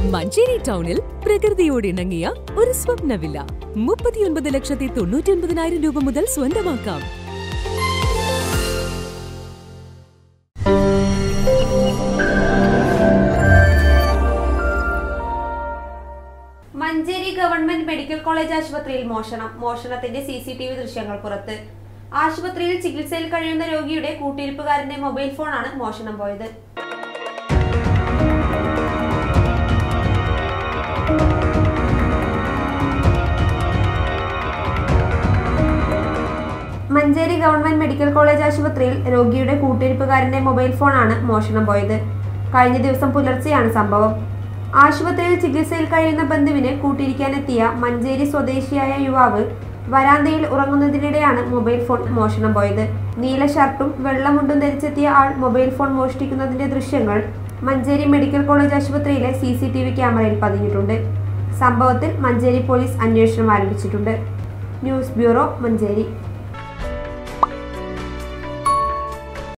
മഞ്ചേരി ടൗണിൽ പ്രകൃതിയോട് ഇണങ്ങിയ ഒരു സ്വപ്ന വില്ല മുപ്പത്തിയൊൻപത് ലക്ഷത്തി തൊണ്ണൂറ്റി ഒൻപതിനായിരം രൂപ മുതൽ സ്വന്തമാക്കാം മഞ്ചേരി ഗവൺമെന്റ് മെഡിക്കൽ കോളേജ് ആശുപത്രിയിൽ മോഷണം മോഷണത്തിന്റെ സി സി ടി വി ദൃശ്യങ്ങൾ പുറത്ത് ആശുപത്രിയിൽ ചികിത്സയിൽ കഴിയുന്ന രോഗിയുടെ കൂട്ടിരിപ്പുകാരന്റെ മൊബൈൽ ഫോണാണ് മോഷണം പോയത് മഞ്ചേരി ഗവൺമെന്റ് മെഡിക്കൽ കോളേജ് ആശുപത്രിയിൽ രോഗിയുടെ കൂട്ടിരിപ്പുകാരന്റെ മൊബൈൽ ഫോണാണ് മോഷണം പോയത് കഴിഞ്ഞ ദിവസം പുലർച്ചെയാണ് സംഭവം ആശുപത്രിയിൽ ചികിത്സയിൽ കഴിയുന്ന ബന്ധുവിനെ കൂട്ടിരിക്കാനെത്തിയ മഞ്ചേരി സ്വദേശിയായ യുവാവ് വരാന്തയിൽ ഉറങ്ങുന്നതിനിടെയാണ് മൊബൈൽ ഫോൺ മോഷണം പോയത് നീല ഷർട്ടും വെള്ളമുണ്ടും ധരിച്ചെത്തിയ ആൾ മൊബൈൽ ഫോൺ മോഷ്ടിക്കുന്നതിന്റെ ദൃശ്യങ്ങൾ മഞ്ചേരി മെഡിക്കൽ കോളേജ് ആശുപത്രിയിലെ സി സി ടി വി ക്യാമറയിൽ പതിഞ്ഞിട്ടുണ്ട് സംഭവത്തിൽ മഞ്ചേരി പോലീസ് അന്വേഷണം ആരംഭിച്ചിട്ടുണ്ട് ന്യൂസ് ബ്യൂറോ മഞ്ചേരി